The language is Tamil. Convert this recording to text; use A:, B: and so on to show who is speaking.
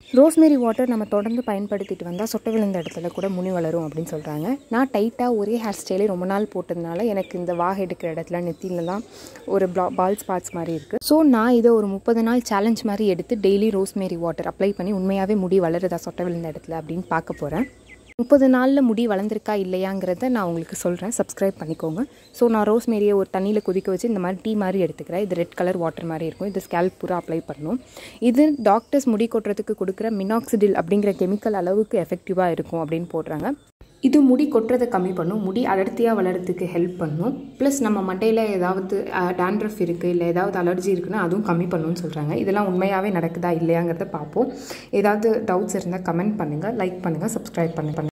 A: ரோஸ்மேரி வாட்டர் நம்ம தொடர்ந்து பயன்படுத்திட்டு வந்தால் சொட்டை விழுந்த இடத்துல கூட முனி வளரும் அப்படின்னு சொல்கிறாங்க நான் டைட்டாக ஒரே ஹேர் ஸ்டைலே ரொம்ப நாள் போட்டதுனால எனக்கு இந்த வாகை எடுக்கிற இடத்துல நெத்திலலாம் ஒரு ப்ளா பால் ஸ்பாட்ஸ் மாதிரி இருக்குது ஸோ நான் இதை ஒரு முப்பது நாள் சேலஞ்ச் மாதிரி எடுத்து டெய்லி ரோஸ்மேரி வாட்டர் அப்ளை பண்ணி உண்மையாகவே முடி வளருதா சொட்டை விழுந்த இடத்துல அப்படின்னு பார்க்க போகிறேன் முப்பது நாளில் முடி வளர்ந்துருக்கா இல்லையாங்கிறத நான் உங்களுக்கு சொல்கிறேன் சப்ஸ்கிரைப் பண்ணிக்கோங்க ஸோ நான் ரோஸ்மேரியை ஒரு தண்ணியில் கொதிக்க வச்சு இந்த மாதிரி டீ மாதிரி எடுத்துக்கிறேன் இது ரெட் கலர் வாட்டர் மாதிரி இருக்கும் இது ஸ்கேல்ப் பூரா அப்ளை பண்ணணும் இது டாக்டர்ஸ் முடி கொட்டுறதுக்கு கொடுக்குற மினாக்சிடில் அப்படிங்கிற கெமிக்கல் அளவுக்கு எஃபெக்டிவாக இருக்கும் அப்படின்னு போடுறாங்க இது முடி கொட்டுறதை கம்மி பண்ணும் முடி அடர்த்தியாக வளர்கிறதுக்கு ஹெல்ப் பண்ணும் ப்ளஸ் நம்ம மண்டையில் ஏதாவது டேண்ட்ரஃப் இருக்குது இல்லை ஏதாவது அலர்ஜி இருக்குன்னா அதுவும் கம்மி பண்ணுன்னு சொல்கிறாங்க இதெல்லாம் உண்மையாகவே நடக்குதா இல்லையாங்கிறத பார்ப்போம் ஏதாவது டவுட்ஸ் இருந்தால் கமெண்ட் பண்ணுங்கள் லைக் பண்ணுங்கள் சப்ஸ்கிரைப் பண்ணுங்கள்